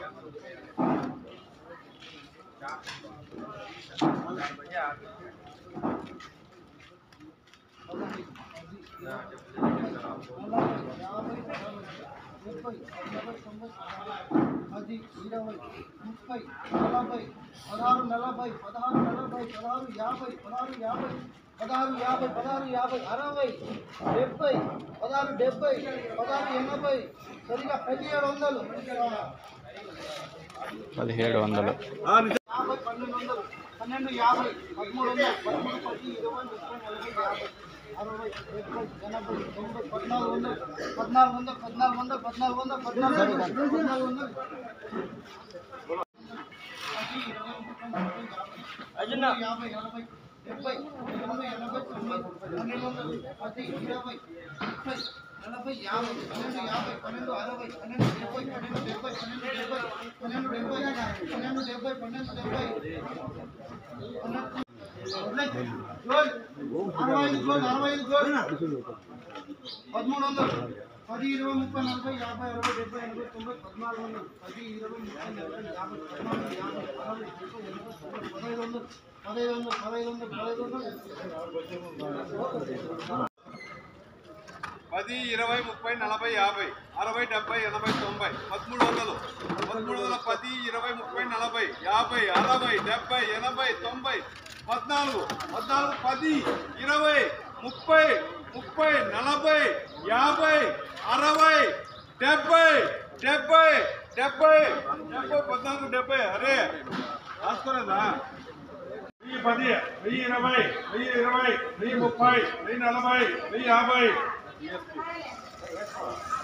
పది ఇరవై ముప్పై నలభై పదహారు నలభై పదహారు నలభై పదహారు యాభై పదహారు యాభై పదహారు యాభై పదహారు యాభై అరవై డెబ్బై పదహారు డెబ్బై పదహారు ఎనభై సరిగా పదిహేడు వందలు పదిహేడు వందలు యాభై పన్నెండు వందలు పన్నెండు యాభై పదమూడు వందలు పదమూడు పది ఇరవై ముప్పై నలభై యాభై అరవై డెబ్బై ఎనభై తొంభై పద్నాలుగు వందలు పద్నాలుగు వందలు పద్నాలుగు వందలు పద్నాలుగు వందలు పద్నాలుగు వందలు పద్నాలుగు వందలు యాభై నలభై డెబ్బై ఎనభై ఎనభై తొంభై పన్నెండు వందలు పది ఇరవై ముప్పై నలభై యాభై పన్నెండు యాభై పన్నెండు అరవై పన్నెండు డెబ్బై పన్నెండు డెబ్బై పన్నెండు డెబ్బై పన్నెండు డెబ్బై పన్నెండు డెబ్బై పన్నెండు డెబ్బై గోల్ అరవై ఐదు గోల్ అరవై ఐదు గోల్ పదమూడు వందలు పది ఇరవై ముప్పై నలభై యాభై అరవై డెబ్బై ఎనభై తొంభై పద్నాలుగు వందలు పది ఇరవై ముప్పై నలభై యాభై పద్నాలుగు యాభై అరవై డెబ్బై ఎనభై తొంభై పదహైదు వందలు పదహైదు వందలు పదహైదు వందలు పదహైదు వందలు పది ఇరవై ముప్పై నలభై యాభై అరవై డెబ్బై ఎనభై తొంభై పదమూడు వందలు పదమూడు వందల పది ఇరవై ముప్పై నలభై యాభై అరవై డెబ్బై ఎనభై తొంభై పద్నాలుగు పద్నాలుగు పది ఇరవై ముప్పై ముప్పై నలభై యాభై అరవై డెబ్బై డెబ్బై డెబ్బై డెబ్బై పద్నాలుగు డెబ్బై అరే రాసుకోలేదా వెయ్యి పది వెయ్యి ఇరవై వెయ్యి ఇరవై వెయ్యి ముప్పై వెయ్యి నలభై వెయ్యి యాభై